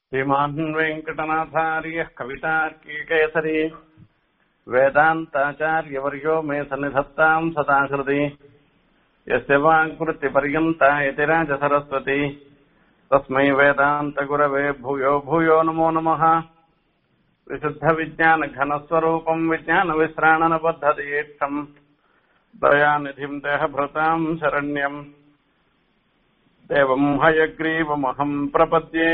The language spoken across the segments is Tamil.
श्रीमान् वेङ्कटनाथार्यः कवितार्किकेसरी वेदान्ताचार्यवर्यो मे सन्निधत्ताम् सदा हृदि यस्य वाङ्कृतिपर्यन्ता यतिराजसरस्वती तस्मै वेदान्तगुरवे भूयो भूयो नमो नमः विशुद्धविज्ञानघनस्वरूपम् विज्ञानविश्राणनपद्धतीक्षम् दयानिधिम् देहभृताम् शरण्यम् देवम् हयग्रीवमहम् प्रपद्ये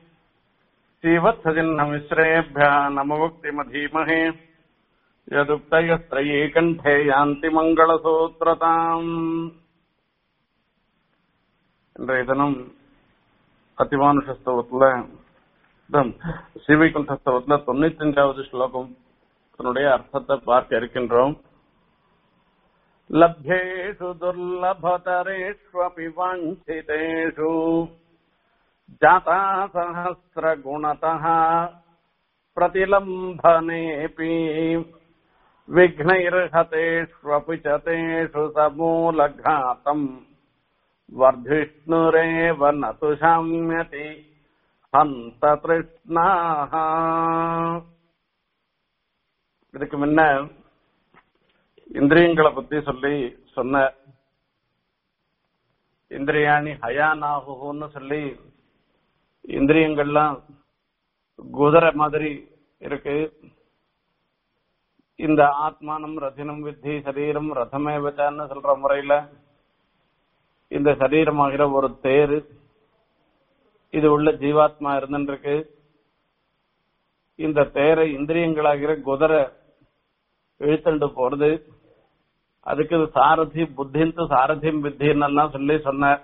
श्रीवत्सजिह्नमिश्रेभ्यः नममुक्तिमधीमहे यदुक्तयस्त्रयी कण्ठे यान्ति மங்களசூத்திரதாம் இன்றைய தினம் அத்திமானுஷ ஸ்தவத்துல ஸ்ரீவைகுண்ட ஸ்தவத்துல தொண்ணூத்தி அஞ்சாவது ஸ்லோகம் தன்னுடைய அர்த்தத்தை பார்க்க இருக்கின்றோம் लभ्येषु दुर्लभतरेष्वपि वाञ्छितेषु जाता सहस्रगुणतः प्रतिलम्भनेऽपि विघ्नैर्हतेष्वपि च तेषु समूलघातम् वर्धिष्णुरेव न तु शाम्यति हन्त तृष्णाः இதுக்கு முன்ன இந்திரியங்களை பத்தி சொல்லி சொன்ன இந்திரியாணி ஹயானாகுன்னு சொல்லி இந்திரியங்கள்லாம் குதிரை மாதிரி இருக்கு இந்த ஆத்மானம் ரத்தினம் வித்தி சரீரம் ரதமே வச்சான்னு சொல்ற முறையில இந்த சரீரமாகிற ஒரு தேரு இது உள்ள ஜீவாத்மா இருந்துருக்கு இந்த தேரை இந்திரியங்களாகிற குதிரை இழுத்துண்டு போறது அதுக்கு சாரதி புத்திந்து சாரதியும் வித்தின்னு சொல்லி சொன்னார்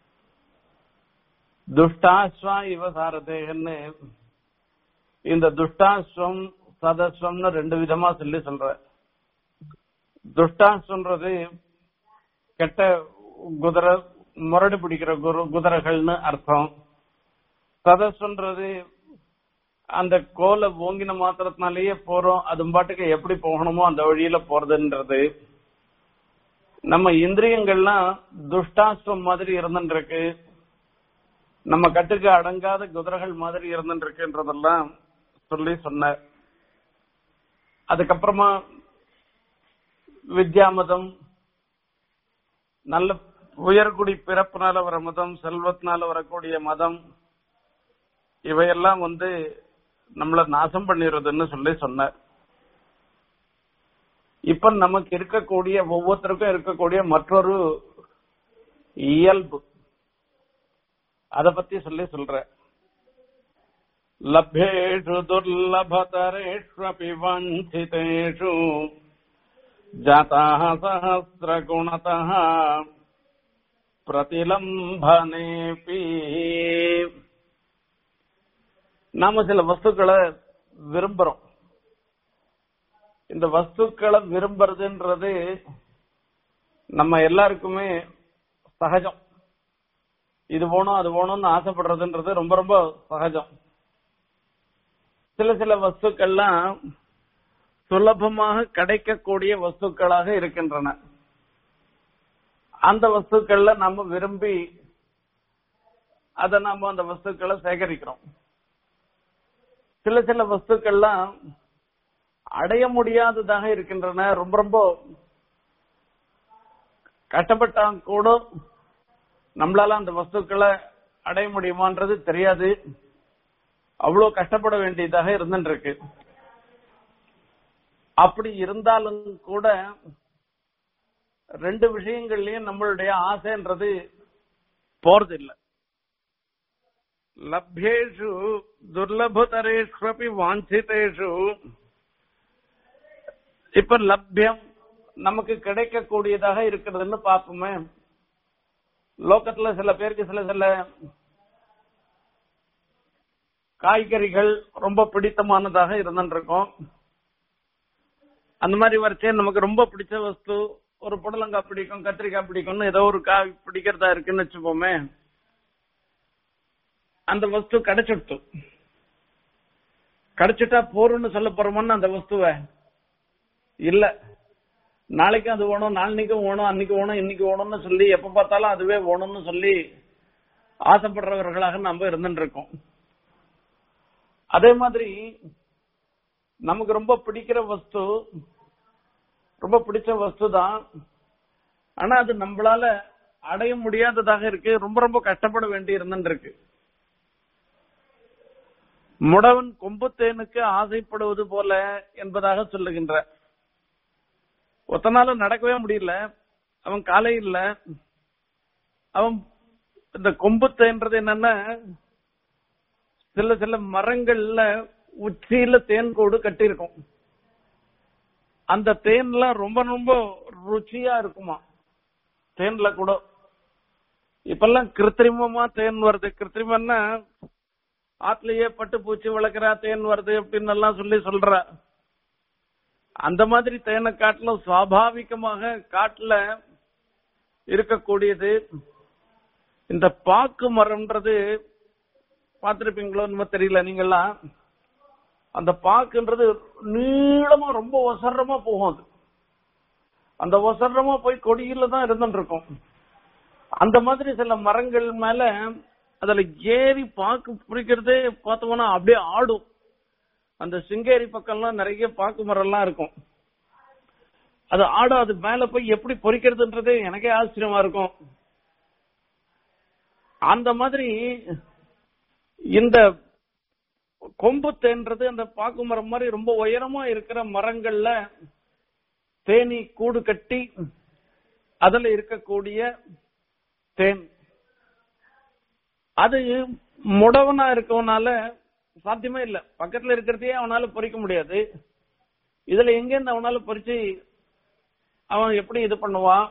துஷ்டாஸ்வா இவ சாரதேகன்னு இந்த துஷ்டாஸ்வம் சதஸ்வம்னு ரெண்டு விதமா சொல்லி சொல்ற துஷ்டாஸ்வன்றது கெட்ட குதிரை முரடு பிடிக்கிற குரு குதிரைகள்னு அர்த்தம் சதஸ்வன்றது அந்த கோலை ஓங்கின மாத்திரத்தினாலேயே போறோம் அது பாட்டுக்கு எப்படி போகணுமோ அந்த வழியில போறதுன்றது நம்ம இந்திரியங்கள்லாம் துஷ்டாஸ்வம் மாதிரி இருந்துருக்கு நம்ம கட்டுக்கு அடங்காத குதிரைகள் மாதிரி இருந்துருக்குன்றதெல்லாம் சொல்லி சொன்ன அதுக்கப்புறமா வித்யா மதம் நல்ல உயர்குடி பிறப்புனால வர மதம் செல்வத்தினால வரக்கூடிய மதம் இவையெல்லாம் வந்து நம்மள நாசம் பண்ணிடுறதுன்னு சொல்லி சொன்ன இப்ப நமக்கு இருக்கக்கூடிய ஒவ்வொருத்தருக்கும் இருக்கக்கூடிய மற்றொரு இயல்பு அத பத்தி சொல்லி சொல்ற லப்யேஷு துர்லபதரேஷ்வபி வஞ்சிதேஷு ஜாதாக சஹசிரகுணதः பிரதிலம்பனேபி நாம சில வஸ்துக்களை விரும்புறோம் இந்த வஸ்துக்களை விரும்புறதுன்றது நம்ம எல்லாருக்குமே சகஜம் இது வேணும் அது வேணும்னு ஆசைப்படுறதுன்றது ரொம்ப ரொம்ப சகஜம் சில சில வஸ்துக்கள்லாம் சுலபமாக கிடைக்கக்கூடிய வஸ்துக்களாக இருக்கின்றன அந்த வஸ்துக்கள்ல நம்ம விரும்பி அதை நாம அந்த வஸ்துக்களை சேகரிக்கிறோம் சில சில வஸ்துக்கள்லாம் அடைய முடியாததாக இருக்கின்றன ரொம்ப ரொம்ப கஷ்டப்பட்டா கூட நம்மளால அந்த வஸ்துக்களை அடைய முடியுமான்றது தெரியாது அவ்வளவு கஷ்டப்பட வேண்டியதாக இருந்துருக்கு அப்படி இருந்தாலும் கூட ரெண்டு விஷயங்கள்லயும் நம்மளுடைய ஆசைன்றது போறது இல்லை லப்யேஷு துர்லபதரேஷ்வபி வாஞ்சிதேஷு இப்ப லப்யம் நமக்கு கிடைக்கக்கூடியதாக இருக்கிறதுன்னு பார்ப்போமே லோக்கத்துல சில பேருக்கு சில சில காய்கறிகள் ரொம்ப பிடித்தமானதாக இருந்துருக்கும் அந்த மாதிரி வரைச்சே நமக்கு ரொம்ப பிடிச்ச வஸ்து ஒரு புடலங்காய் பிடிக்கும் கத்திரிக்காய் பிடிக்கும்னு ஏதோ ஒரு காய் பிடிக்கிறதா இருக்குன்னு வச்சுப்போமே அந்த வஸ்து கிடைச்சிடுத்து கிடைச்சிட்டா போறோம்னு சொல்ல போறோமோன்னு அந்த வஸ்துவ இல்ல நாளைக்கு அது வேணும் நாளைக்கும் வேணும் அன்னைக்கு வேணும் இன்னைக்கு வேணும்னு சொல்லி எப்ப பார்த்தாலும் அதுவே வேணும்னு சொல்லி ஆசைப்படுறவர்களாக நம்ம இருந்துட்டு இருக்கோம் அதே மாதிரி நமக்கு ரொம்ப பிடிக்கிற வஸ்து ரொம்ப பிடிச்ச வஸ்து தான் ஆனா அது நம்மளால அடைய முடியாததாக இருக்கு ரொம்ப ரொம்ப கஷ்டப்பட வேண்டி இருந்துருக்கு முடவன் கொம்புத்தேனுக்கு ஆசைப்படுவது போல என்பதாக சொல்லுகின்ற ஒத்தனால நடக்கவே முடியல அவன் காலை இல்ல அவன் இந்த கொம்புத்தேன்றது என்னன்னா சில சில மரங்கள்ல உச்சியில தேன் கூடு கட்டியிருக்கும் அந்த தேன்லாம் ரொம்ப ரொம்ப ருச்சியா இருக்குமா தேன்ல கூட இப்பெல்லாம் கிருத்திரிமமா தேன் வருது கிருத்திரிமம்னா ஆத்துலயே பட்டு பூச்சி வளர்க்குறா தேன் வருது அப்படின்னு எல்லாம் சொல்லி சொல்ற அந்த மாதிரி தேனை காட்டிலும் சுவாபாவிகமாக காட்டுல இருக்கக்கூடியது இந்த பாக்கு மரம்ன்றது பார்த்திருப்பீங்களோ என்னமோ தெரியல நீங்கெல்லாம் அந்த பாக்குன்றது நீளமா ரொம்ப ஒசரமா போகும் அது அந்த ஒசரமா போய் கொடியில தான் இருந்துட்டு இருக்கும் அந்த மாதிரி சில மரங்கள் மேல அதுல ஏறி பாக்கு பிடிக்கிறதே பார்த்தோம்னா அப்படியே ஆடும் அந்த சிங்கேரி பக்கம்லாம் நிறைய பாக்கு மரம்லாம் இருக்கும் அது ஆடும் அது மேல போய் எப்படி பொறிக்கிறதுன்றதே எனக்கே ஆச்சரியமா இருக்கும் அந்த மாதிரி இந்த கொம்பு தேன்றது அந்த பாக்கு மரம் மாதிரி ரொம்ப உயரமா இருக்கிற மரங்கள்ல தேனி கூடு கட்டி அதுல இருக்கக்கூடிய தேன் அது முடவனா இருக்கவனால சாத்தியமே இல்ல பக்கத்துல இருக்கிறதையே அவனால பொறிக்க முடியாது இதுல எங்கேருந்து அவனால பொறிச்சு அவன் எப்படி இது பண்ணுவான்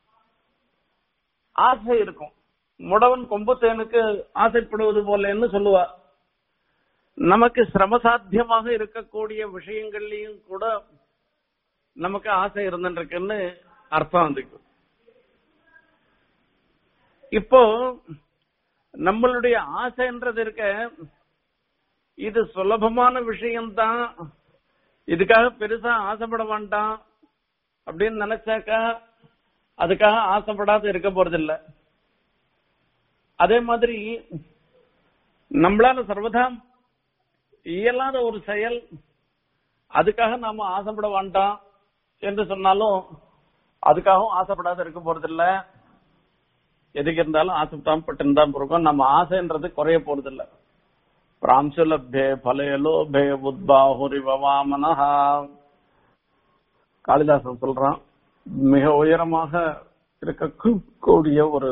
ஆசை இருக்கும் முடவன் கொம்பு தேனுக்கு ஆசைப்படுவது போலன்னு சொல்லுவா நமக்கு சிரமசாத்தியமாக இருக்கக்கூடிய விஷயங்கள்லயும் கூட நமக்கு ஆசை இருந்துருக்குன்னு அர்த்தம் அதுக்கு இப்போ நம்மளுடைய ஆசைன்றது இருக்க இது சுலபமான விஷயம்தான் இதுக்காக பெருசா ஆசைப்பட வேண்டாம் அப்படின்னு நினைச்சாக்கா அதுக்காக ஆசைப்படாத இருக்க போறதில்ல அதே மாதிரி நம்மளால சர்வதா இயலாத ஒரு செயல் அதுக்காக நாம ஆசைப்பட வேண்டாம் என்று சொன்னாலும் அதுக்காகவும் ஆசைப்படாத இருக்க போறதில்ல எதுக்கு இருந்தாலும் ஆசைப்பட்டாம பட்டு போறோம் நம்ம ஆசைன்றது குறைய போறதில்ல பிராம்சுலபே பலயலோபே உத்பாஹுரி வவாமனஹா காளிதாசன் சொல்றான் மிக உயரமாக இருக்கக்கூடிய ஒரு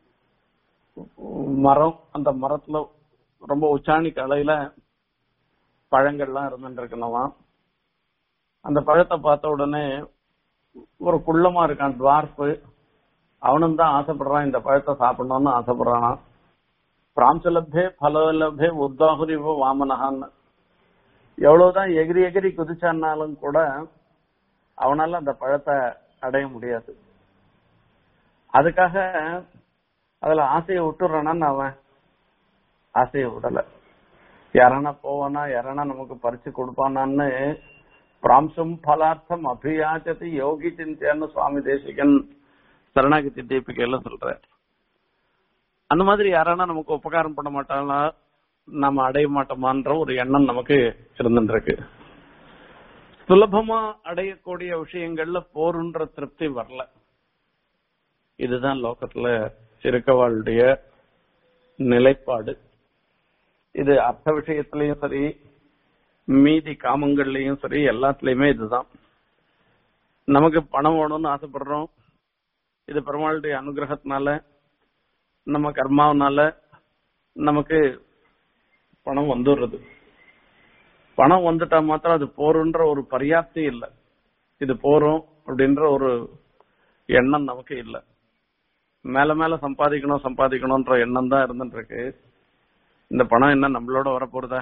மரம் அந்த மரத்துல ரொம்ப உச்சாணி கலையில பழங்கள்லாம் இருந்துட்டு இருக்கணுமா அந்த பழத்தை பார்த்த உடனே ஒரு குள்ளமா இருக்கான் டுவார்ஃபு அவனும் தான் ஆசைப்படுறான் இந்த பழத்தை சாப்பிடணும்னு ஆசைப்படுறானா பிராம்சலபே பலலபே உத்தாகுரி வாமனஹான்னு எவ்வளவுதான் எகிரி எகிரி குதிச்சான்னாலும் கூட அவனால அந்த பழத்தை அடைய முடியாது அதுக்காக அதுல ஆசையை விட்டுறானான்னு அவன் ஆசையை விடல யாரானா போவானா யாரானா நமக்கு பறிச்சு கொடுப்பானான்னு பிராம்சம் பலார்த்தம் அபியாச்சதி யோகி சிந்தியான்னு சுவாமி தேசிகன் சரணாகதி தீபிகையில சொல்ற அந்த மாதிரி யாரானா நமக்கு உபகாரம் பண்ண மாட்டாங்களா நம்ம அடைய மாட்டோமான்ற ஒரு எண்ணம் நமக்கு இருந்துருக்கு சுலபமா அடையக்கூடிய விஷயங்கள்ல போருன்ற திருப்தி வரல இதுதான் லோகத்துல இருக்கவாளுடைய நிலைப்பாடு இது அர்த்த விஷயத்திலயும் சரி மீதி காமங்கள்லயும் சரி எல்லாத்துலயுமே இதுதான் நமக்கு பணம் வேணும்னு ஆசைப்படுறோம் இது பெருமாளுடைய அனுகிரகத்தினால நம்ம கர்மாவனால நமக்கு பணம் வந்துடுறது பணம் வந்துட்டா மாத்திரம் அது போருன்ற ஒரு பரியாப்தி இல்ல இது போறோம் அப்படின்ற ஒரு எண்ணம் நமக்கு இல்ல மேல மேல சம்பாதிக்கணும் சம்பாதிக்கணும்ன்ற எண்ணம் தான் இருந்துட்டு இருக்கு இந்த பணம் என்ன நம்மளோட வரப்போறதா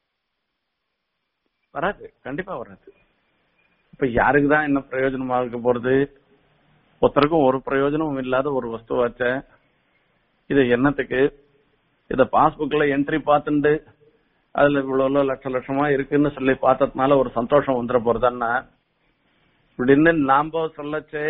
வராது கண்டிப்பா வராது இப்ப யாருக்கு தான் என்ன பிரயோஜனமா இருக்க போறது ஒருத்தருக்கும் ஒரு பிரயோஜனமும் இல்லாத ஒரு வஸ்துவாச்ச இது என்னத்துக்கு இத பாஸ்புக்ல என்ட்ரி பார்த்துண்டு அதுல இவ்வளவு லட்ச லட்சமா இருக்குன்னு சொல்லி பார்த்ததுனால ஒரு சந்தோஷம் வந்துட போறதுன்னா இப்படின்னு நாம சொல்லச்சே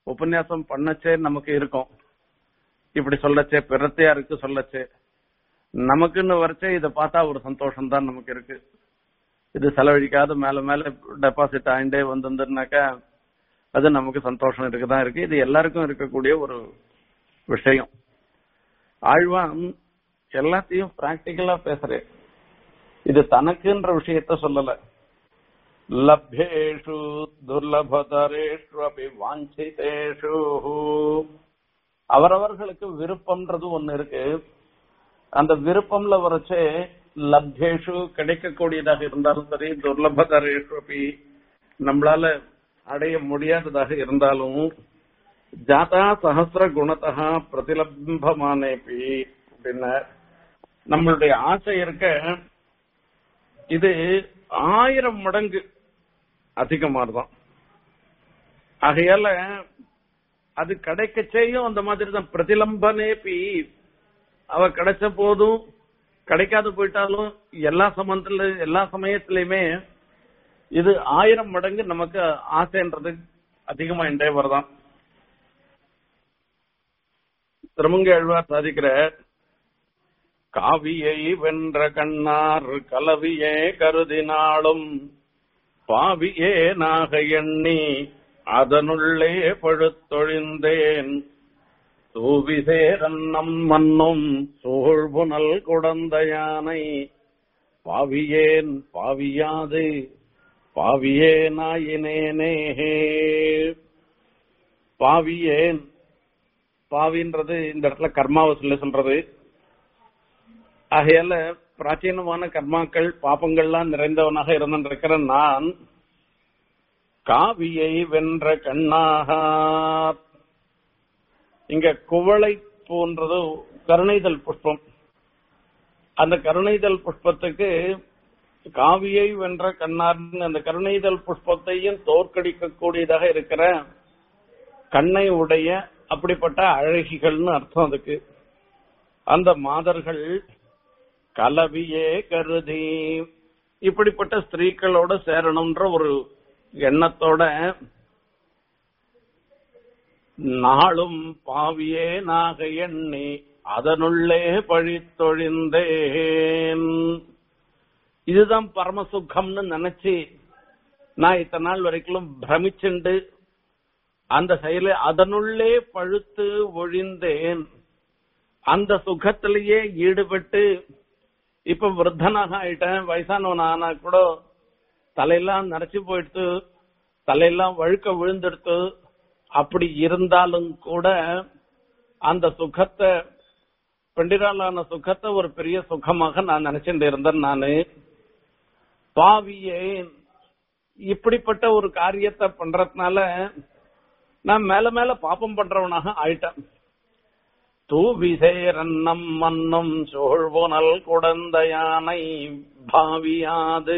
உபன்யாசம் பண்ணச்சே நமக்கு இருக்கும் இப்படி சொல்லச்சே பிறத்தையா இருக்கு சொல்லச்சே நமக்குன்னு வரைச்சே இதை பார்த்தா ஒரு சந்தோஷம் தான் நமக்கு இருக்கு இது செலவழிக்காத மேல மேல டெபாசிட் ஆயிண்டே வந்திருந்துனாக்கா அது நமக்கு சந்தோஷம் இருக்குதான் இருக்கு இது எல்லாருக்கும் இருக்கக்கூடிய ஒரு விஷயம் ஆழ்வான் எல்லாத்தையும் பிராக்டிக்கலா பேசுறேன் இது தனக்குன்ற விஷயத்த சொல்லல லப்யேஷு துர்லபதரேஷு அப்படி வாஞ்சிதேஷு அவரவர்களுக்கு விருப்பம்ன்றது ஒண்ணு இருக்கு அந்த விருப்பம்ல வரைச்சே லப்யேஷு கிடைக்கக்கூடியதாக இருந்தாலும் சரி துர்லபதரேஷு அப்படி நம்மளால அடைய முடியாததாக இருந்தாலும் ஜாதா சஹசிர குணத்தா பிரதிலம்பமானேபி அப்படின்னா நம்மளுடைய ஆசை இருக்க இது ஆயிரம் மடங்கு அதிகமானதான் ஆகையால அது கிடைக்க செய்யும் அந்த மாதிரி தான் பிரதிலம்பனேபி அவ கிடைச்ச போதும் கிடைக்காது போயிட்டாலும் எல்லா சமயத்துல எல்லா சமயத்திலயுமே இது ஆயிரம் மடங்கு நமக்கு ஆசைன்றது அதிகமாயிட்டே வருதான் திருமங்கை அழ்வார் சாதிக்கிற காவியை வென்ற கண்ணார் கலவியே கருதினாலும் பாவியே நாக எண்ணி அதனுள்ளே பழுத்தொழிந்தேன் தூவிசேரன்னம் மன்னும் சூழ்புனல் குடந்த யானை பாவியேன் பாவியாது பாவியே நாயினேனே பாவியேன் பாவின்றது இந்த இடத்துல கர்மாவை சொல்லி சொல்றது ஆகையால பிராச்சீனமான கர்மாக்கள் பாப்பங்கள்லாம் நிறைந்தவனாக இருந்திருக்கிற நான் காவியை வென்ற கண்ணாக இங்க குவளை போன்றது கருணைதல் புஷ்பம் அந்த கருணைதல் புஷ்பத்துக்கு காவியை வென்ற கண்ணார்னு அந்த கருணைதல் புஷ்பத்தையும் தோற்கடிக்கக்கூடியதாக இருக்கிற கண்ணை உடைய அப்படிப்பட்ட அழகிகள்னு அர்த்தம் அதுக்கு அந்த மாதர்கள் கலவியே கருதி இப்படிப்பட்ட ஸ்திரீகளோட சேரணும்ன்ற ஒரு எண்ணத்தோட நாளும் பாவியே நாக எண்ணி அதனுள்ளே பழித்தொழிந்தேன் இதுதான் பரமசுகம்னு நினைச்சு நான் இத்தனை நாள் வரைக்கும் பிரமிச்சுண்டு அந்த செயலை அதனுள்ளே பழுத்து ஒழிந்தேன் அந்த சுகத்திலேயே ஈடுபட்டு இப்ப விருத்தனாக ஆயிட்டேன் வயசானவன் ஆனா கூட தலையெல்லாம் நரைச்சு போயிடுத்து தலையெல்லாம் வழுக்க விழுந்தெடுத்து அப்படி இருந்தாலும் கூட அந்த சுகத்தை பெண்டிராலான சுகத்தை ஒரு பெரிய சுகமாக நான் நினைச்சிட்டு இருந்தேன் நானு பாவியே இப்படிப்பட்ட ஒரு காரியத்தை பண்றதுனால நான் மேல மேல பாப்பம் பண்றவனாக ஆயிட்டேன் தூவிசேரன்னம் மன்னும் சோழ்வுனல் குடந்த யானை பாவியாது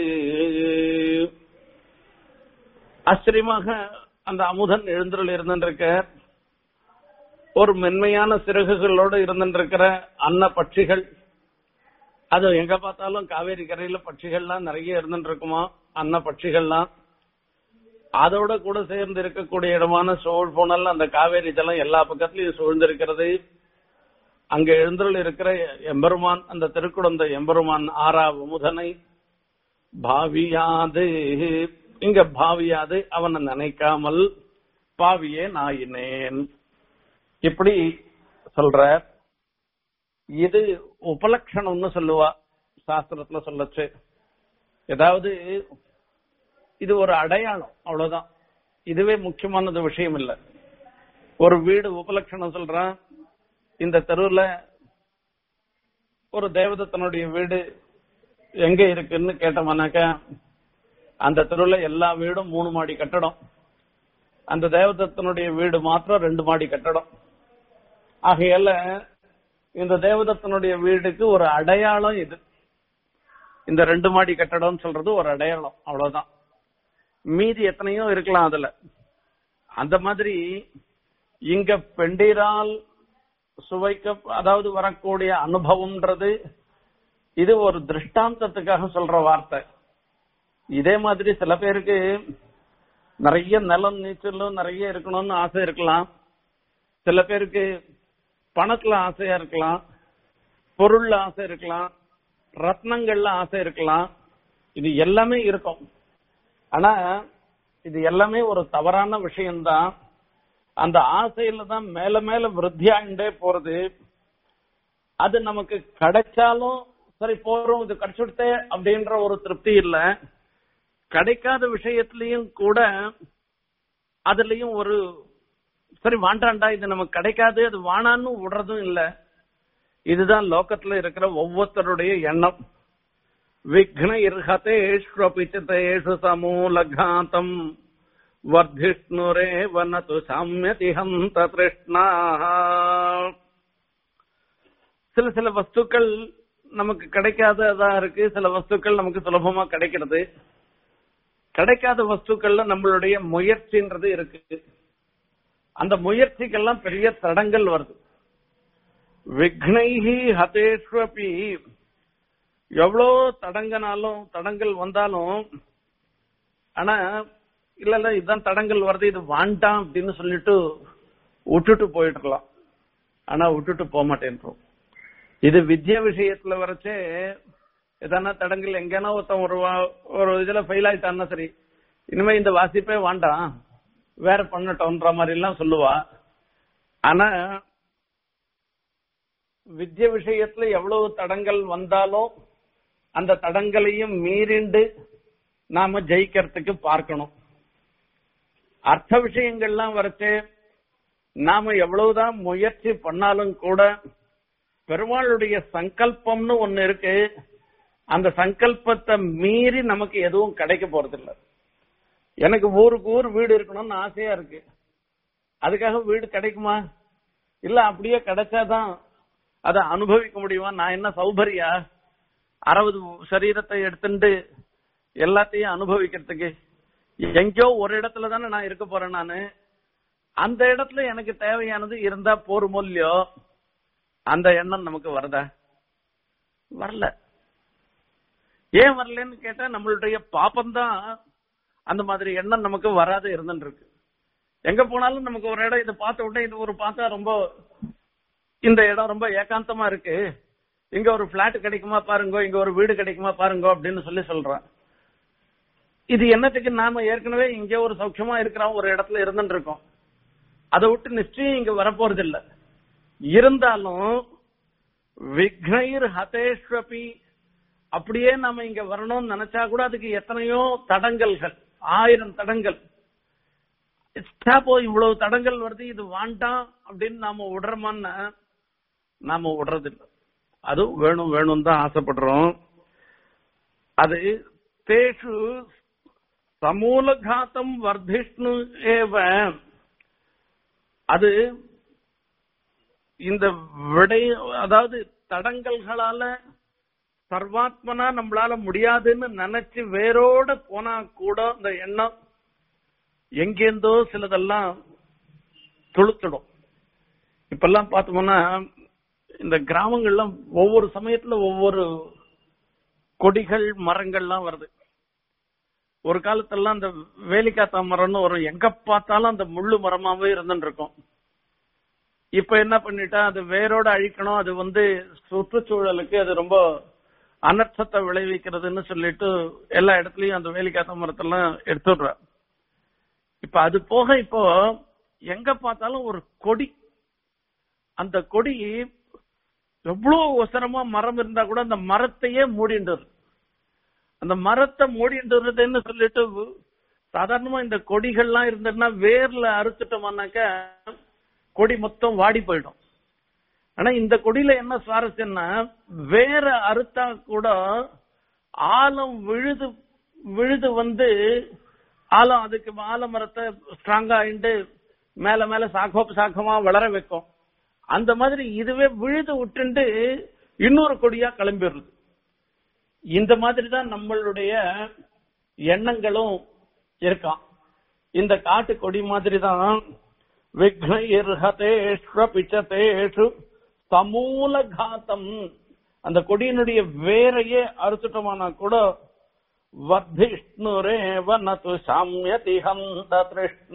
ஆச்சரியமாக அந்த அமுதன் எழுந்தருள் இருந்திருக்க ஒரு மென்மையான சிறகுகளோடு இருந்திருக்கிற அன்ன பட்சிகள் அது எங்க பார்த்தாலும் காவேரி கரையில பட்சிகள்லாம் நிறைய இருந்துட்டு இருக்குமா அன்ன பட்சிகள்லாம் அதோட கூட சேர்ந்து இருக்கக்கூடிய இடமான சோழ்புணல் அந்த காவேரி ஜலம் எல்லா பக்கத்திலையும் சூழ்ந்திருக்கிறது அங்க எழுந்தருள் இருக்கிற எம்பெருமான் அந்த திருக்குடந்த எம்பெருமான் ஆறா முதனை பாவியாது இங்க பாவியாது அவனை நினைக்காமல் பாவியே நாயினேன் இப்படி சொல்ற இது உபலட்சணம்னு சொல்லுவா சாஸ்திரத்துல சொல்லச்சு ஏதாவது இது ஒரு அடையாளம் அவ்வளவுதான் இதுவே முக்கியமானது விஷயம் இல்ல ஒரு வீடு உபலட்சணம் சொல்றான் இந்த தெருவுல ஒரு தேவதத்தனுடைய வீடு எங்க இருக்குன்னு கேட்டோம்னாக்கா அந்த தெருவுல எல்லா வீடும் மூணு மாடி கட்டடம் அந்த தேவதத்தனுடைய வீடு மாத்திரம் ரெண்டு மாடி கட்டடம் ஆகையால இந்த தேவதத்தனுடைய வீடுக்கு ஒரு அடையாளம் இது இந்த ரெண்டு மாடி கட்டடம் சொல்றது ஒரு அடையாளம் அவ்வளவுதான் மீதி எத்தனையோ இருக்கலாம் அதுல அந்த மாதிரி இங்க பெண்டிரால் சுவைக்க அதாவது வரக்கூடிய அனுபவம்ன்றது இது ஒரு திருஷ்டாந்தத்துக்காக சொல்ற வார்த்தை இதே மாதிரி சில பேருக்கு நிறைய நிலம் நீச்சலும் நிறைய இருக்கணும்னு ஆசை இருக்கலாம் சில பேருக்கு பணத்துல ஆசையா இருக்கலாம் பொருள்ல ஆசை இருக்கலாம் ரத்னங்கள்ல ஆசை இருக்கலாம் இது எல்லாமே இருக்கும் ஆனா இது எல்லாமே ஒரு தவறான விஷயம்தான் அந்த ஆசையில தான் மேல மேல விருத்தியாண்டே போறது அது நமக்கு கிடைச்சாலும் சரி போறோம் இது கிடைச்சுடுத்தே அப்படின்ற ஒரு திருப்தி இல்ல கிடைக்காத விஷயத்திலையும் கூட அதுலயும் ஒரு சரி வாண்டாண்டா இது நமக்கு கிடைக்காது அது வானான்னு விடுறதும் இல்ல இதுதான் லோகத்துல இருக்கிற ஒவ்வொருத்தருடைய எண்ணம் விக்ன இர்ஹதேஷ்வபிச்சதேஷு சமூலகாத்தம் வர்திஷ்ணுரே வனது சாமியதி ஹந்த திருஷ்ணா சில சில வஸ்துக்கள் நமக்கு கிடைக்காததா இருக்கு சில வஸ்துக்கள் நமக்கு சுலபமா கிடைக்கிறது கிடைக்காத வஸ்துக்கள்ல நம்மளுடைய முயற்சின்றது இருக்கு அந்த முயற்சிக்கெல்லாம் பெரிய தடங்கள் வருது விக்னைஹி ஹதேஷ்வபி எவ்வளோ தடங்கனாலும் தடங்கள் வந்தாலும் ஆனா இல்ல இல்ல இதுதான் தடங்கள் வருது இது வாண்டாம் அப்படின்னு சொல்லிட்டு விட்டுட்டு போயிடலாம் ஆனா விட்டுட்டு போக மாட்டேன்றோம் இது வித்யா விஷயத்துல வரைச்சே எதனா தடங்கள் எங்கேனா ஒருத்தன் ஒரு வா- ஒரு இதுல ஃபெயில் ஆயிட்டான்னா சரி இனிமே இந்த வாசிப்பே வேண்டாம் வேற பண்ணட்டோன்ற மாதிரி எல்லாம் சொல்லுவா ஆனா வித்ய விஷயத்துல எவ்வளவு தடங்கள் வந்தாலும் அந்த தடங்களையும் மீறிண்டு நாம ஜெயிக்கிறதுக்கு பார்க்கணும் அர்த்த விஷயங்கள்லாம் வரைச்சு நாம எவ்வளவுதான் முயற்சி பண்ணாலும் கூட பெருமாளுடைய சங்கல்பம்னு ஒண்ணு இருக்கு அந்த சங்கல்பத்தை மீறி நமக்கு எதுவும் கிடைக்க போறதில்ல எனக்கு ஊருக்கு ஊர் வீடு இருக்கணும்னு ஆசையா இருக்கு அதுக்காக வீடு கிடைக்குமா இல்ல அப்படியே கிடைச்சாதான் அதை அனுபவிக்க முடியுமா நான் என்ன சௌபரியா அறுபது சரீரத்தை எடுத்துட்டு எல்லாத்தையும் அனுபவிக்கிறதுக்கு எங்கேயோ ஒரு இடத்துல தானே நான் இருக்க போறேன் நானு அந்த இடத்துல எனக்கு தேவையானது இருந்தா போருமோ இல்லையோ அந்த எண்ணம் நமக்கு வருதா வரல ஏன் வரலன்னு கேட்டா நம்மளுடைய பாப்பம்தான் அந்த மாதிரி எண்ணம் நமக்கு வராது இருந்துட்டு இருக்கு எங்க போனாலும் நமக்கு ஒரு இடம் இதை பார்த்த உடனே இது ஒரு பார்த்தா ரொம்ப இந்த இடம் ரொம்ப ஏகாந்தமா இருக்கு இங்க ஒரு பிளாட் கிடைக்குமா பாருங்க இங்க ஒரு வீடு கிடைக்குமா பாருங்க அப்படின்னு சொல்லி சொல்றேன் இது என்னத்துக்கு நாம ஏற்கனவே இங்க ஒரு சௌக்கியமா இருக்கிறோம் ஒரு இடத்துல இருந்துட்டு இருக்கோம் அதை விட்டு நிச்சயம் இங்க வரப்போறது இல்ல இருந்தாலும் விக்னைர் ஹதேஷ்வபி அப்படியே நாம இங்க வரணும்னு நினைச்சா கூட அதுக்கு எத்தனையோ தடங்கல்கள் ஆயிரம் தடங்கள் ஸ்டாப்போ இவ்வளவு தடங்கள் வருது இது வாண்டாம் அப்படின்னு நாம விடுறோமான்னு நாம விடுறது இல்ல அதுவும் வேணும் வேணும் தான் ஆசைப்படுறோம் அது தேஷு சமூலகாத்தம் வர்திஷ்ணு ஏவ அது இந்த விடை அதாவது தடங்கல்களால சர்வாத்மனா நம்மளால முடியாதுன்னு நினைச்சு வேரோட போனா கூட இந்த எண்ணம் எங்கேருந்தோ சிலதெல்லாம் துளுத்துடும் இப்பெல்லாம் பார்த்தோம்னா இந்த கிராமங்கள்ல ஒவ்வொரு சமயத்துல ஒவ்வொரு கொடிகள் மரங்கள்லாம் வருது ஒரு காலத்தெல்லாம் அந்த வேலிக்காத்தா மரம்னு ஒரு எங்க பார்த்தாலும் அந்த முள்ளு மரமாவே இருந்துட்டு இருக்கும் இப்ப என்ன பண்ணிட்டா அது வேரோட அழிக்கணும் அது வந்து சுற்றுச்சூழலுக்கு அது ரொம்ப அனர்த்தத்தை விளைவிக்கிறதுன்னு சொல்லிட்டு எல்லா இடத்துலயும் அந்த வேலிக்காத்த மரத்தெல்லாம் எடுத்துடுற இப்ப அது போக இப்போ எங்க பார்த்தாலும் ஒரு கொடி அந்த கொடி எவ்வளவு அவசரமா மரம் இருந்தா கூட அந்த மரத்தையே மூடின்றது அந்த மரத்தை மூடின்றதுன்னு சொல்லிட்டு சாதாரணமா இந்த கொடிகள்லாம் இருந்ததுன்னா வேர்ல அறுத்துட்டோம்னாக்க கொடி மொத்தம் வாடி போயிடும் ஆனா இந்த கொடியில என்ன சுவாரஸ்யம்னா வேற அறுத்தா கூட ஆழம் விழுது விழுது வந்து ஆழம் அதுக்கு ஆலமரத்தை ஸ்ட்ராங்கா ஆயிட்டு மேல மேல சாக்கோப்பு சாக்கமா வளர வைக்கும் அந்த மாதிரி இதுவே விழுது விட்டுண்டு இன்னொரு கொடியா கிளம்பிடுறது இந்த மாதிரி தான் நம்மளுடைய எண்ணங்களும் இருக்கான் இந்த காட்டு கொடி மாதிரி தான் விக்னேஷு பிச்சதேஷு சமூல காத்தம் அந்த கொடியினுடைய வேரையே அறுத்துட்டோமானா கூட வர்திஷ்ணுரேவ நது சாமியதி ஹந்த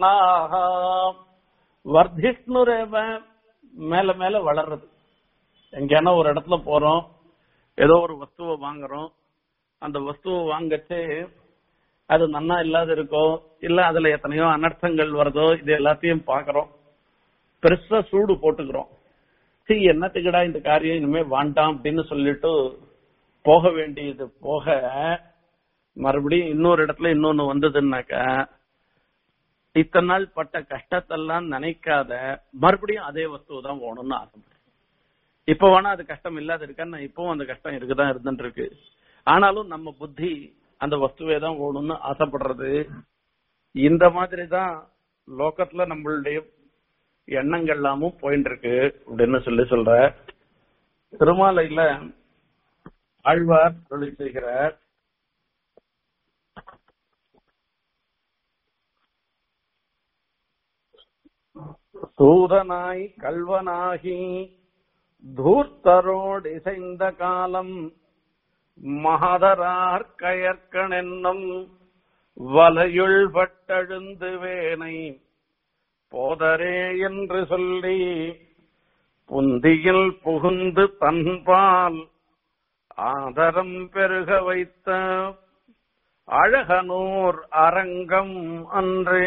திருஷ்ணாக வர்திஷ்ணுரேவ மேல மேல வளர்றது எங்கேனா ஒரு இடத்துல போறோம் ஏதோ ஒரு வஸ்துவை வாங்குறோம் அந்த வஸ்துவை வாங்கச்சே அது நன்னா இல்லாத இருக்கோ இல்ல அதுல எத்தனையோ அனர்த்தங்கள் வருதோ இது எல்லாத்தையும் பாக்குறோம் பெருசா சூடு போட்டுக்கிறோம் சரி என்னத்துக்குடா இந்த காரியம் இனிமே வேண்டாம் அப்படின்னு சொல்லிட்டு போக வேண்டியது போக மறுபடியும் இன்னொரு இடத்துல இன்னொன்னு வந்ததுன்னாக்கா இத்தனை நாள் பட்ட கஷ்டத்தெல்லாம் நினைக்காத மறுபடியும் அதே வஸ்துவை தான் வேணும்னு ஆசைப்படுறேன் இப்ப வேணா அது கஷ்டம் இல்லாத இருக்கான்னு இப்பவும் அந்த கஷ்டம் இருக்குதான் இருந்துட்டு இருக்கு ஆனாலும் நம்ம புத்தி அந்த வஸ்துவே தான் வேணும்னு ஆசைப்படுறது இந்த மாதிரி தான் லோகத்துல நம்மளுடைய எண்ணங்கள் எல்லாமும் போயிட்டு இருக்கு அப்படின்னு சொல்லி சொல்ற திருமாலையில ஆழ்வார் தொழில் செய்கிறார் சூதனாய் கல்வனாகி தூர்த்தரோடு இசைந்த காலம் மகதரார் கயற்கணென்னும் வலையுள் பட்டழுந்து வேனை போதரே என்று சொல்லி புந்தியில் புகுந்து தன்பால் ஆதரம் பெருக வைத்த அழகனூர் அரங்கம் அன்றே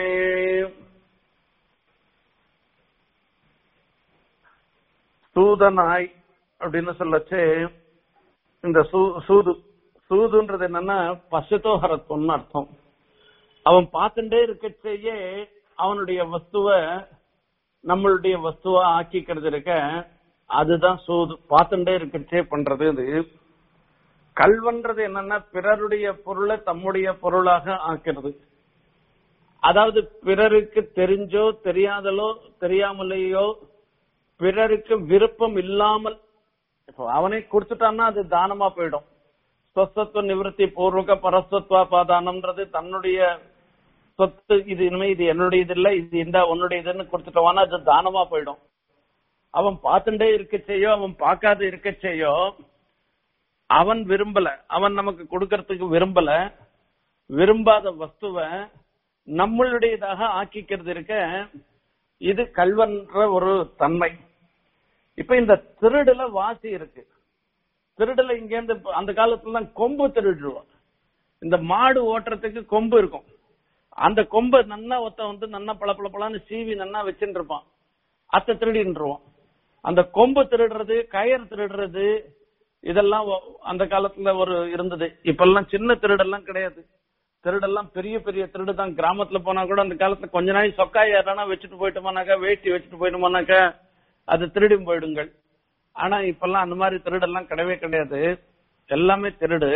சூதனாய் அப்படின்னு சொல்லச்சு இந்த சூ- சூது சூதுன்றது என்னன்னா பசுதோஹரத்துவம்னு அர்த்தம் அவன் பார்த்துட்டே இருக்கச்சேயே அவனுடைய வஸ்துவ நம்மளுடைய வஸ்துவா ஆக்கிக்கிறது இருக்க அதுதான் சூது பார்த்துட்டே இருக்கச்சே பண்றது இது கல்வன்றது என்னன்னா பிறருடைய பொருளை தம்முடைய பொருளாக ஆக்கிறது அதாவது பிறருக்கு தெரிஞ்சோ தெரியாதலோ தெரியாமலேயோ பிறருக்கு விருப்பம் இல்லாமல் இப்போ அவனே கொடுத்துட்டான்னா அது தானமா போயிடும் ஸ்வஸ்தத்துவ நிவர்த்தி பூர்வக பரஸ்வத்வா பாதானம்ன்றது தன்னுடைய சொத்து இது இனிமே இது என்னுடைய இது இல்ல இது இந்த உன்னுடைய இதுன்னு கொடுத்துட்டவானா அது தானமா போயிடும் அவன் பார்த்துட்டே இருக்கச்சேயோ அவன் பார்க்காத இருக்கச்சேயோ அவன் விரும்பல அவன் நமக்கு கொடுக்கறதுக்கு விரும்பல விரும்பாத வஸ்துவை நம்மளுடையதாக ஆக்கிக்கிறது இருக்க இது கல்வன்ற ஒரு தன்மை இப்ப இந்த திருடுல வாசி இருக்கு திருடுல இங்க இருந்து அந்த காலத்துல தான் கொம்பு திருடுருவான் இந்த மாடு ஓட்டுறதுக்கு கொம்பு இருக்கும் அந்த கொம்பை நன்னா ஒருத்தன் வந்து நன்னா பள பள பளன்னு சீவி நன்னா வச்சுட்டு இருப்பான் அத்தை திருடின்றுவான் அந்த கொம்பு திருடுறது கயர் திருடுறது இதெல்லாம் ஒ- அந்த காலத்துல ஒரு இருந்தது இப்பெல்லாம் சின்ன திருடெல்லாம் கிடையாது திருடெல்லாம் பெரிய பெரிய திருடு தான் கிராமத்துல போனா கூட அந்த காலத்துல கொஞ்ச நாள் சொக்காய் யாரானா வச்சுட்டு போயிட்டோமானாக்கா வேட்டி வச்சுட்டு போயிட்டோமானாக்கா அது திருடி போயிடுங்கள் ஆனா இப்பெல்லாம் அந்த மாதிரி திருடெல்லாம் கிடையவே கிடையாது எல்லாமே திருடு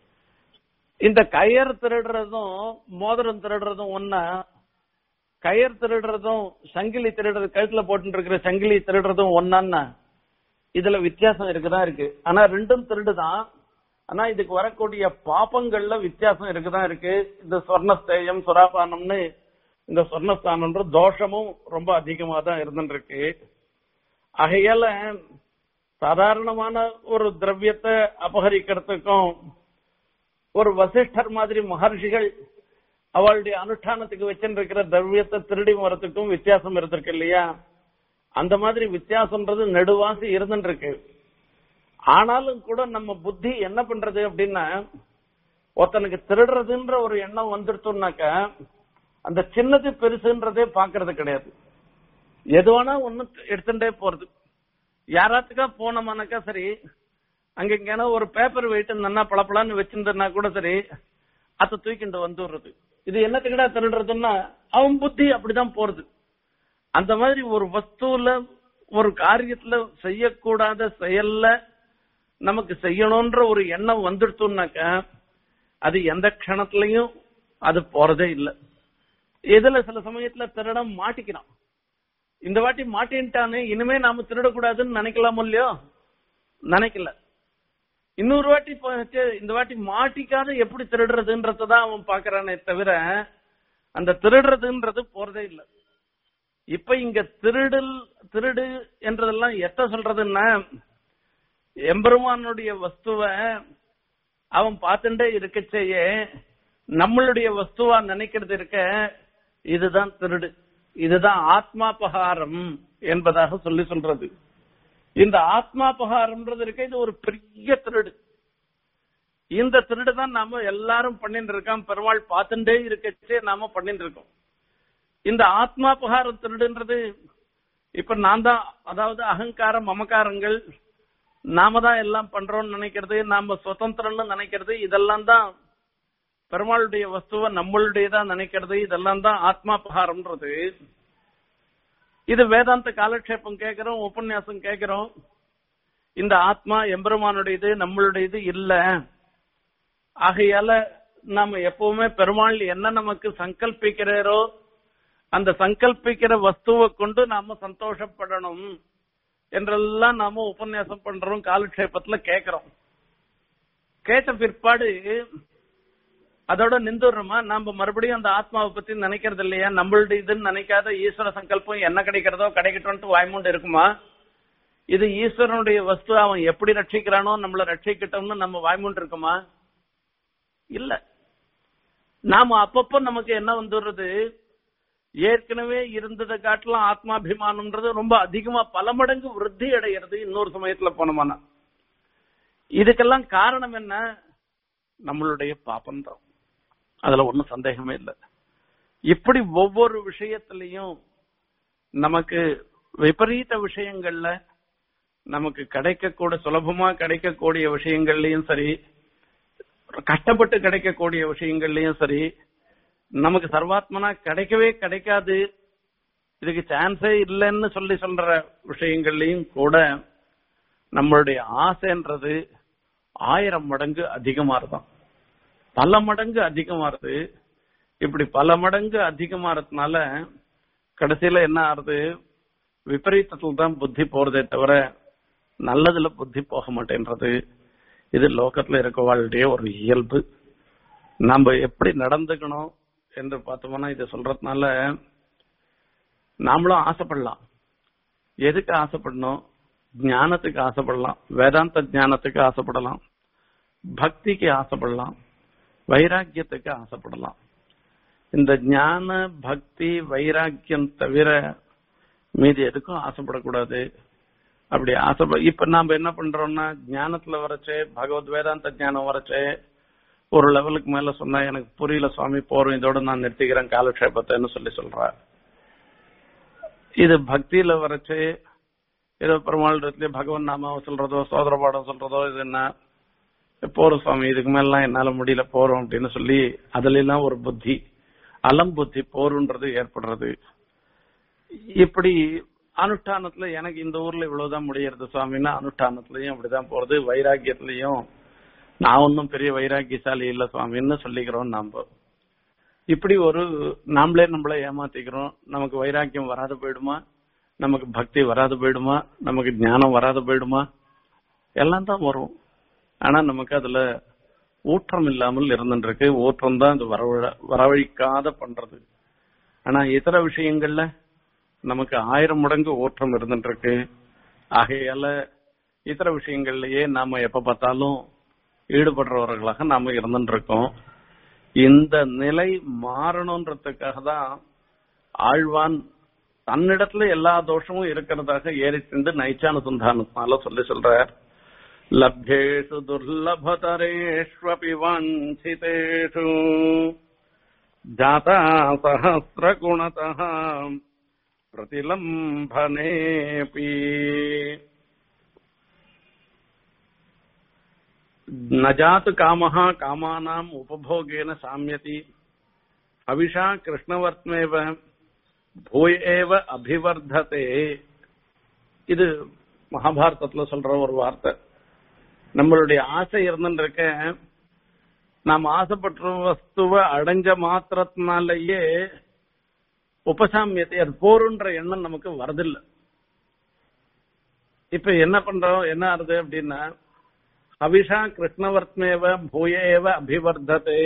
இந்த கயர் திருடுறதும் மோதிரம் திருடுறதும் ஒன்னா கயர் திருடுறதும் சங்கிலி திருடுறது கழுத்துல போட்டு இருக்கிற சங்கிலி திருடுறதும் ஒன்னான்னா இதுல வித்தியாசம் இருக்குதான் இருக்கு ஆனா ரெண்டும் திருடுதான் ஆனா இதுக்கு வரக்கூடிய பாப்பங்கள்ல வித்தியாசம் இருக்குதான் இருக்கு இந்த சொர்ணஸ்தேயம் சுராபானம்னு இந்த சொர்ணஸ்தானம்ன்ற தோஷமும் ரொம்ப அதிகமா தான் இருந்துட்டு இருக்கு ஆகையால சாதாரணமான ஒரு திரவியத்தை அபகரிக்கிறதுக்கும் ஒரு வசிஷ்டர் மாதிரி மகர்ஷிகள் அவளுடைய அனுஷ்டானத்துக்கு வச்சிருக்கிற திரவியத்தை திருடி வரத்துக்கும் வித்தியாசம் இருந்திருக்கு இல்லையா அந்த மாதிரி வித்தியாசம்ன்றது நெடுவாசி இருந்துட்டு இருக்கு ஆனாலும் கூட நம்ம புத்தி என்ன பண்றது அப்படின்னா ஒருத்தனுக்கு திருடுறதுன்ற ஒரு எண்ணம் வந்துடுத்தோம்னாக்க அந்த சின்னது பெருசுன்றதே பாக்குறது கிடையாது எதுவானா ஒண்ணு எடுத்துட்டே போறது யாராத்துக்கா போனோமானாக்கா சரி அங்க இங்கேனா ஒரு பேப்பர் வெயிட் நன்னா பளபளன்னு வச்சிருந்தா கூட சரி அத தூக்கிட்டு வந்துடுறது இது என்னத்துக்குடா திருடுறதுன்னா அவன் புத்தி அப்படிதான் போறது அந்த மாதிரி ஒரு வஸ்துல ஒரு காரியத்துல செய்யக்கூடாத செயல்ல நமக்கு செய்யணும்ன்ற ஒரு எண்ணம் வந்துடுத்தோம்னாக்க அது எந்த க்ஷணத்திலையும் அது போறதே இல்லை இதுல சில சமயத்துல திருடம் மாட்டிக்கிறான் இந்த வாட்டி மாட்டின்ட்டானே இனிமே நாம திருடக்கூடாதுன்னு நினைக்கலாமோ இல்லையோ நினைக்கல இன்னொரு வாட்டி போச்சு, இந்த வாட்டி மாட்டிக்காத எப்படி திருடுறதுன்றதான் அவன் பாக்குறானே தவிர அந்த திருடுறதுன்றது போறதே இல்லை இப்ப இங்க திருடல் திருடு என்றதெல்லாம் எத்த சொல்றதுன்னா எம்பெருமானுடைய வஸ்துவ அவன் பார்த்துட்டே இருக்கச்சேயே நம்மளுடைய வஸ்துவா நினைக்கிறது இருக்க இதுதான் திருடு இதுதான் ஆத்மாபகாரம் என்பதாக சொல்லி சொல்றது இந்த ஆத்மாபகாரம்ன்றது இருக்க இது ஒரு பெரிய திருடு இந்த திருடு தான் நாம எல்லாரும் பண்ணிட்டு இருக்கோம் பெருமாள் பார்த்துட்டே இருக்கச்சே நாம பண்ணிட்டு இருக்கோம் இந்த ஆத்மாபகார திருடுன்றது இப்ப நான் தான் அதாவது அகங்காரம் மமகாரங்கள் நாம தான் எல்லாம் பண்றோம்னு நினைக்கிறது நாம சுதந்திரம்னு நினைக்கிறது இதெல்லாம் தான் பெருமாளுடைய வஸ்துவை நம்மளுடையதா நினைக்கிறது இதெல்லாம் தான் ஆத்மாபகாரம்ன்றது இது வேதாந்த காலக்ஷேபம் கேட்கிறோம் உபன்யாசம் கேட்கிறோம் இந்த ஆத்மா எம்பெருமானுடையது நம்மளுடையது இல்ல ஆகையால நாம எப்பவுமே பெருமாள் என்ன நமக்கு சங்கல்பிக்கிறாரோ அந்த சங்கல்பிக்கிற வஸ்துவை கொண்டு நாம சந்தோஷப்படணும் என்றெல்லாம் நாம உபன்யாசம் பண்றோம் காலக்ஷேபத்துல கேட்கிறோம் கேட்ட பிற்பாடு அதோட நின்றுடுறோமா நாம மறுபடியும் அந்த ஆத்மாவை பத்தி நினைக்கிறது இல்லையா நம்மளுடைய இதுன்னு நினைக்காத ஈஸ்வர சங்கல்பம் என்ன கிடைக்கிறதோ கிடைக்கட்டும்ட்டு வாய்மூண்டு இருக்குமா இது ஈஸ்வரனுடைய வஸ்து அவன் எப்படி ரட்சிக்கிறானோ நம்மள ரட்சிக்கட்டும்னு நம்ம வாய்மூண்டு இருக்குமா இல்ல நாம அப்பப்போ நமக்கு என்ன வந்துடுறது ஏற்கனவே இருந்ததை காட்டிலும் ஆத்மாபிமானம்ன்றது ரொம்ப அதிகமா பல மடங்கு விருத்தி அடைகிறது இன்னொரு சமயத்துல போனோமானா இதுக்கெல்லாம் காரணம் என்ன நம்மளுடைய பாப்பம் தான் அதுல ஒன்றும் சந்தேகமே இல்லை இப்படி ஒவ்வொரு விஷயத்திலையும் நமக்கு விபரீத விஷயங்கள்ல நமக்கு கிடைக்கக்கூடிய சுலபமா கிடைக்கக்கூடிய விஷயங்கள்லயும் சரி கஷ்டப்பட்டு கிடைக்கக்கூடிய விஷயங்கள்லயும் சரி நமக்கு சர்வாத்மனா கிடைக்கவே கிடைக்காது இதுக்கு சான்ஸே இல்லைன்னு சொல்லி சொல்ற விஷயங்கள்லயும் கூட நம்மளுடைய ஆசைன்றது ஆயிரம் மடங்கு அதிகமாறுதான் பல மடங்கு அதிகமாறுது இப்படி பல மடங்கு அதிகமாறதுனால கடைசியில என்ன ஆறுது விபரீதத்துல தான் புத்தி போறதே தவிர நல்லதுல புத்தி போக மாட்டேன்றது இது லோகத்துல இருக்கவாளுடைய ஒரு இயல்பு நம்ம எப்படி நடந்துக்கணும் என்று பார்த்தோம்னா இதை சொல்றதுனால நாமளும் ஆசைப்படலாம் எதுக்கு ஆசைப்படணும் ஞானத்துக்கு ஆசைப்படலாம் வேதாந்த ஞானத்துக்கு ஆசைப்படலாம் பக்திக்கு ஆசைப்படலாம் வைராக்கியத்துக்கு ஆசைப்படலாம் இந்த ஞான பக்தி வைராக்கியம் தவிர மீதி எதுக்கும் ஆசைப்படக்கூடாது அப்படி ஆசை இப்ப நாம என்ன பண்றோம்னா ஞானத்துல வரச்சே பகவத் வேதாந்த ஞானம் வரச்சே ஒரு லெவலுக்கு மேல சொன்னா எனக்கு புரியல சுவாமி போறோம் இதோட நான் நிறுத்திக்கிறேன் காலக்ஷேபத்தைன்னு சொல்லி சொல்றார் இது பக்தியில வரச்சு ஏதோ பெருமாள் பகவான் நாமாவை சொல்றதோ சோதர பாடம் சொல்றதோ இது என்ன போறோம் சுவாமி இதுக்கு மேலாம் என்னால முடியல போறோம் அப்படின்னு சொல்லி அதுல எல்லாம் ஒரு புத்தி அலம் புத்தி போருன்றது ஏற்படுறது இப்படி அனுஷ்டானத்துல எனக்கு இந்த ஊர்ல இவ்வளவுதான் முடியறது சுவாமின்னா அனுஷ்டானத்திலயும் அப்படிதான் போறது வைராக்கியத்திலயும் நான் ஒன்னும் பெரிய வைராக்கியசாலி இல்ல சுவாமின்னு சொல்லிக்கிறோம் நாம இப்படி ஒரு நாமளே நம்மள ஏமாத்திக்கிறோம் நமக்கு வைராக்கியம் வராது போயிடுமா நமக்கு பக்தி வராது போயிடுமா நமக்கு ஞானம் வராது போயிடுமா எல்லாம் தான் வரும் ஆனா நமக்கு அதுல ஊற்றம் இல்லாமல் இருந்துருக்கு ஊற்றம் தான் அது வரவழ வரவழிக்காத பண்றது ஆனா இதர விஷயங்கள்ல நமக்கு ஆயிரம் மடங்கு ஊற்றம் இருந்துருக்கு ஆகையால இதர விஷயங்கள்லயே நாம எப்ப பார்த்தாலும் ஈடுபடுறவர்களாக நாம இருந்துருக்கோம் இந்த நிலை மாறணுன்றதுக்காக தான் ஆழ்வான் தன்னிடத்துல எல்லா தோஷமும் இருக்கிறதாக ஏறி சென்று நைச்சானுசந்தானத்தினால சொல்லி சொல்றார் லப்யேஷு துர்லபதரேஷ்வபி வாஞ்சிதேஷு ஜாதா சஹசிரகுணதः प्रतिलम्भनेऽपि न जातु कामः कामानाम् उपभोगेन साम्यति हविषा कृष्णवर्त्मेव பூய ஏவ அபிவர்ததே இது மகாபாரதத்துல சொல்ற ஒரு வார்த்தை நம்மளுடைய ஆசை இருந்துருக்க நாம் ஆசைப்பட்ட வஸ்துவ அடைஞ்ச மாத்திரத்தினாலேயே உபசாமியத்தை அது போருன்ற எண்ணம் நமக்கு வரதில்லை இப்ப என்ன பண்றோம் என்ன ஆறுது அப்படின்னா அவிஷா கிருஷ்ணவர்த்மேவ பூய ஏவ அபிவர்ததே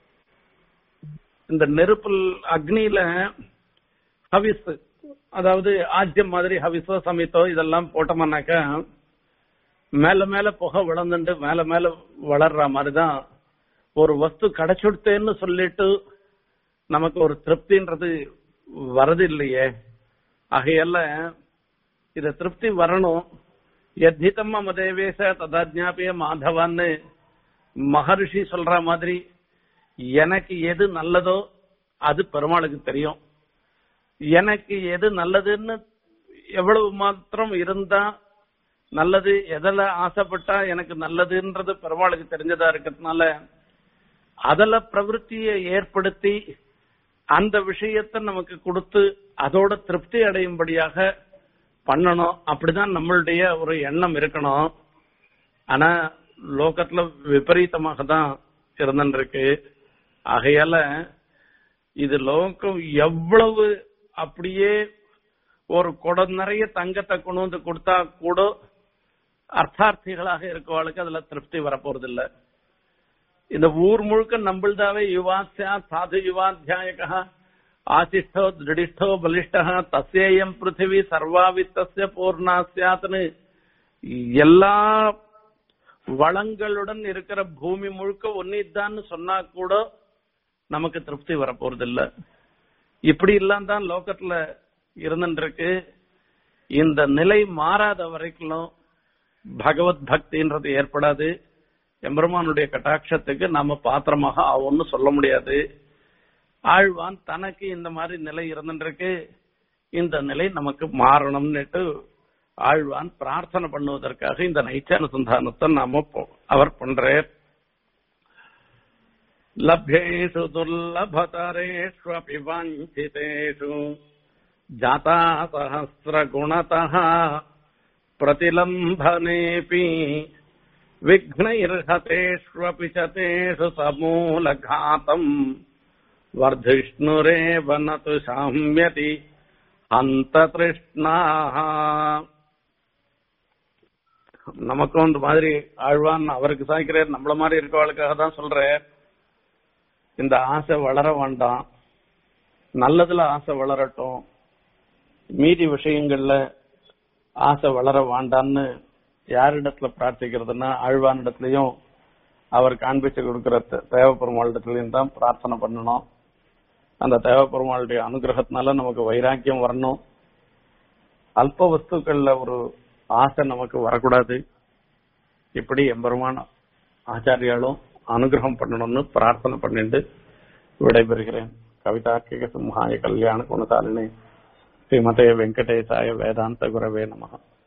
இந்த நெருப்பில் அக்னியில ஹவிஸ் அதாவது ஆஜ்யம் மாதிரி ஹவிஸோ சமித்தோ இதெல்லாம் போட்டோம்னாக்கா மேல மேல புகை விளந்துட்டு மேல மேல வளர்ற மாதிரிதான் ஒரு வஸ்து கிடைச்சுடுத்தேன்னு சொல்லிட்டு நமக்கு ஒரு திருப்தின்றது வரது இல்லையே ஆகையால இத திருப்தி வரணும் எத்திதம் மம தேவேச ததாஜ்ஞாபிய மாதவான்னு மகரிஷி சொல்ற மாதிரி எனக்கு எது நல்லதோ அது பெருமாளுக்கு தெரியும் எனக்கு எது நல்லதுன்னு எவ்வளவு மாத்திரம் இருந்தா நல்லது எதில் ஆசைப்பட்டா எனக்கு நல்லதுன்றது பெருமாளுக்கு தெரிஞ்சதா இருக்கிறதுனால அதுல பிரவருத்தியை ஏற்படுத்தி அந்த விஷயத்தை நமக்கு கொடுத்து அதோட திருப்தி அடையும்படியாக பண்ணணும் அப்படிதான் நம்மளுடைய ஒரு எண்ணம் இருக்கணும் ஆனா லோகத்துல விபரீதமாக தான் இருந்துருக்கு ஆகையால இது லோகம் எவ்வளவு அப்படியே ஒரு குடம் நிறைய தங்கத்தை கொண்டு வந்து கொடுத்தா கூட அர்த்தார்த்திகளாக இருக்கவளுக்கு அதுல திருப்தி வரப்போறதில்ல இந்த ஊர் முழுக்க நம்பிள்தாவே யுவாசியா சாது யுவாத்தியாயக ஆசிஷ்டோ திருடிஷ்டோ பலிஷ்டா தசேயம் பிருத்திவி சர்வாவித்தஸ்ய பூர்ணா சியாத்னு எல்லா வளங்களுடன் இருக்கிற பூமி முழுக்க ஒன்னிதான்னு சொன்னா கூட நமக்கு திருப்தி வரப்போறதில்ல இப்படி எல்லாம் தான் லோகத்துல இருந்துருக்கு இந்த நிலை மாறாத வரைக்கும் பகவத் பக்தின்றது ஏற்படாது எம்பெருமானுடைய கட்டாட்சத்துக்கு நாம பாத்திரமாக ஆகும்னு சொல்ல முடியாது ஆழ்வான் தனக்கு இந்த மாதிரி நிலை இருந்துருக்கு இந்த நிலை நமக்கு மாறணும்னுட்டு ஆழ்வான் பிரார்த்தனை பண்ணுவதற்காக இந்த நைச்சானுசந்தானத்தை நாம போ- அவர் பண்றார் லப்யேஷு துர்லபதரேஷ்வபி வாஞ்சிதேஷு ஜாதா சஹசிரகுணதः प्रतिलम्भनेऽपि विघ्नैर्हतेष्वपि च तेषु समूलघातम् वर्धिष्णुरेव न तु शाम्यति हन्त तृष्णाः நமக்கும் இந்த மாதிரி ஆழ்வான் அவருக்கு சாய்க்கிறார் நம்மள மாதிரி இருக்கவளுக்காக தான் சொல்றார் இந்த ஆசை வளர வேண்டாம் நல்லதுல ஆசை வளரட்டும் மீதி விஷயங்கள்ல ஆசை வளர வேண்டான்னு யாரிடத்துல பிரார்த்திக்கிறதுன்னா ஆழ்வான் இடத்துலயும் அவர் காண்பிச்சு கொடுக்கிற தே- தேவப்பெருமாளிடத்துலயும் தான் பிரார்த்தனை பண்ணணும் அந்த தேவப்பெருமாளுடைய அனுகிரகத்தினால நமக்கு வைராக்கியம் வரணும் அல்ப வஸ்துக்கள்ல ஒரு ஆசை நமக்கு வரக்கூடாது இப்படி எம்பெருமான் ஆச்சாரியாலும் அனுகிரகம் பண்ணணும்னு பிரார்த்தனை பண்ணிட்டு விடைபெறுகிறேன் கவிதார்க்கிக சிம்ஹாய கல்யாண குணசாலினி ஸ்ரீமதே வெங்கடேசாய வேதாந்த குரவே நமः